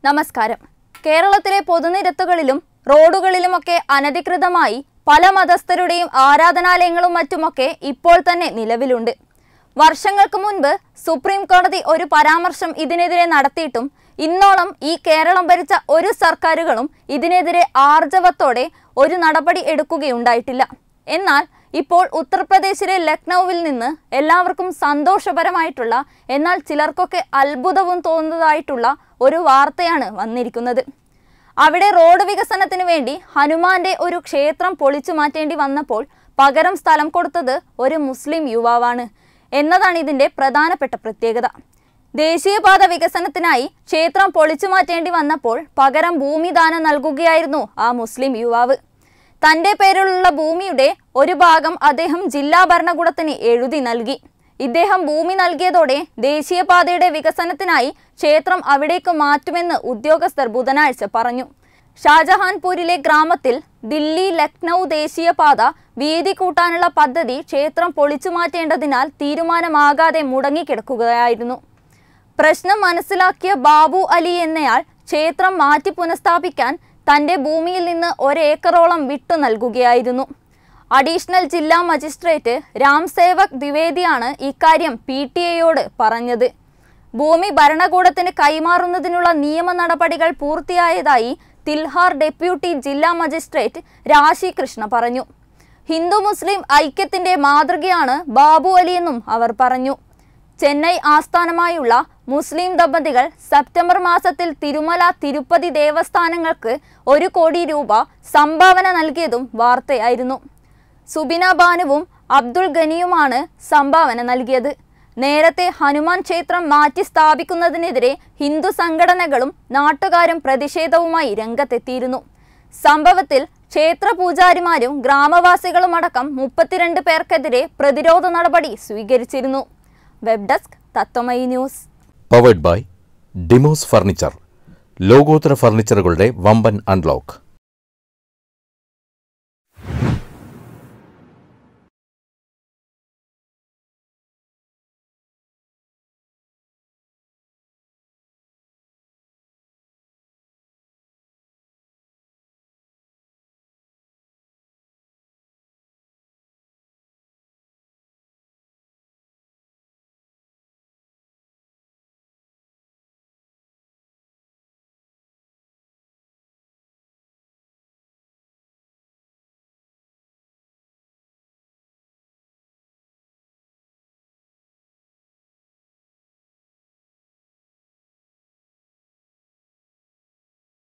നമസ്കാരം കേരളത്തിലെ പൊതുനിരത്തുകളിലും റോഡുകളിലുമൊക്കെ അനധികൃതമായി പല മതസ്ഥരുടെയും ആരാധനാലയങ്ങളും മറ്റുമൊക്കെ ഇപ്പോൾ തന്നെ നിലവിലുണ്ട് വർഷങ്ങൾക്ക് മുൻപ് സുപ്രീം കോടതി ഒരു പരാമർശം ഇതിനെതിരെ നടത്തിയിട്ടും ഇന്നോളം ഈ കേരളം ഭരിച്ച ഒരു സർക്കാരുകളും ഇതിനെതിരെ ആർജവത്തോടെ ഒരു നടപടി എടുക്കുകയുണ്ടായിട്ടില്ല എന്നാൽ ഇപ്പോൾ ഉത്തർപ്രദേശിലെ ലക്നൌവിൽ നിന്ന് എല്ലാവർക്കും സന്തോഷപരമായിട്ടുള്ള എന്നാൽ ചിലർക്കൊക്കെ അത്ഭുതവും തോന്നുന്നതായിട്ടുള്ള ഒരു വാർത്തയാണ് വന്നിരിക്കുന്നത് അവിടെ റോഡ് വികസനത്തിന് വേണ്ടി ഹനുമാന്റെ ഒരു ക്ഷേത്രം പൊളിച്ചു മാറ്റേണ്ടി വന്നപ്പോൾ പകരം സ്ഥലം കൊടുത്തത് ഒരു മുസ്ലിം യുവാവാണ് എന്നതാണ് ഇതിന്റെ പ്രധാനപ്പെട്ട പ്രത്യേകത ദേശീയപാത വികസനത്തിനായി ക്ഷേത്രം പൊളിച്ചു മാറ്റേണ്ടി വന്നപ്പോൾ പകരം ഭൂമിദാനം നൽകുകയായിരുന്നു ആ മുസ്ലിം യുവാവ് തന്റെ പേരിലുള്ള ഭൂമിയുടെ ഒരു ഭാഗം അദ്ദേഹം ജില്ലാ ഭരണകൂടത്തിന് എഴുതി നൽകി ഇദ്ദേഹം ഭൂമി നൽകിയതോടെ ദേശീയപാതയുടെ വികസനത്തിനായി ക്ഷേത്രം അവിടേക്ക് മാറ്റുമെന്ന് ഉദ്യോഗസ്ഥർ ബുധനാഴ്ച പറഞ്ഞു ഷാജഹാൻപൂരിലെ ഗ്രാമത്തിൽ ദില്ലി ലക്നൗ ദേശീയപാത വീതി കൂട്ടാനുള്ള പദ്ധതി ക്ഷേത്രം പൊളിച്ചു മാറ്റേണ്ടതിനാൽ തീരുമാനമാകാതെ മുടങ്ങിക്കിടക്കുകയായിരുന്നു പ്രശ്നം മനസ്സിലാക്കിയ ബാബു അലി എന്നയാൾ ക്ഷേത്രം മാറ്റി പുനഃസ്ഥാപിക്കാൻ തന്റെ ഭൂമിയിൽ നിന്ന് ഒരേക്കറോളം വിട്ടു നൽകുകയായിരുന്നു അഡീഷണൽ ജില്ലാ മജിസ്ട്രേറ്റ് രാം സേവക് ദ്വിവേദിയാണ് ഇക്കാര്യം പി ടി എയോട് പറഞ്ഞത് ഭൂമി ഭരണകൂടത്തിന് കൈമാറുന്നതിനുള്ള നിയമ നടപടികൾ പൂർത്തിയായതായി തിൽഹാർ ഡെപ്യൂട്ടി ജില്ലാ മജിസ്ട്രേറ്റ് രാശി കൃഷ്ണ പറഞ്ഞു ഹിന്ദു മുസ്ലിം ഐക്യത്തിന്റെ മാതൃകയാണ് ബാബു അലിയെന്നും അവർ പറഞ്ഞു ചെന്നൈ ആസ്ഥാനമായുള്ള മുസ്ലിം ദമ്പതികൾ സെപ്റ്റംബർ മാസത്തിൽ തിരുമല തിരുപ്പതി ദേവസ്ഥാനങ്ങൾക്ക് ഒരു കോടി രൂപ സംഭാവന നൽകിയതും വാർത്തയായിരുന്നു സുബിന ബാനുവും അബ്ദുൾ ഗനിയുമാണ് സംഭാവന നൽകിയത് നേരത്തെ ഹനുമാൻ ക്ഷേത്രം മാറ്റി സ്ഥാപിക്കുന്നതിനെതിരെ ഹിന്ദു സംഘടനകളും നാട്ടുകാരും പ്രതിഷേധവുമായി രംഗത്തെത്തിയിരുന്നു സംഭവത്തിൽ ക്ഷേത്ര പൂജാരിമാരും ഗ്രാമവാസികളുമടക്കം മുപ്പത്തിരണ്ട് പേർക്കെതിരെ പ്രതിരോധ നടപടി സ്വീകരിച്ചിരുന്നു web desk Tatwamayi news powered by ഡിമോസ് ഫർണിച്ചർ ലോകോത്തര ഫർണിച്ചറുകളുടെ വമ്പൻ അൺലോക്ക്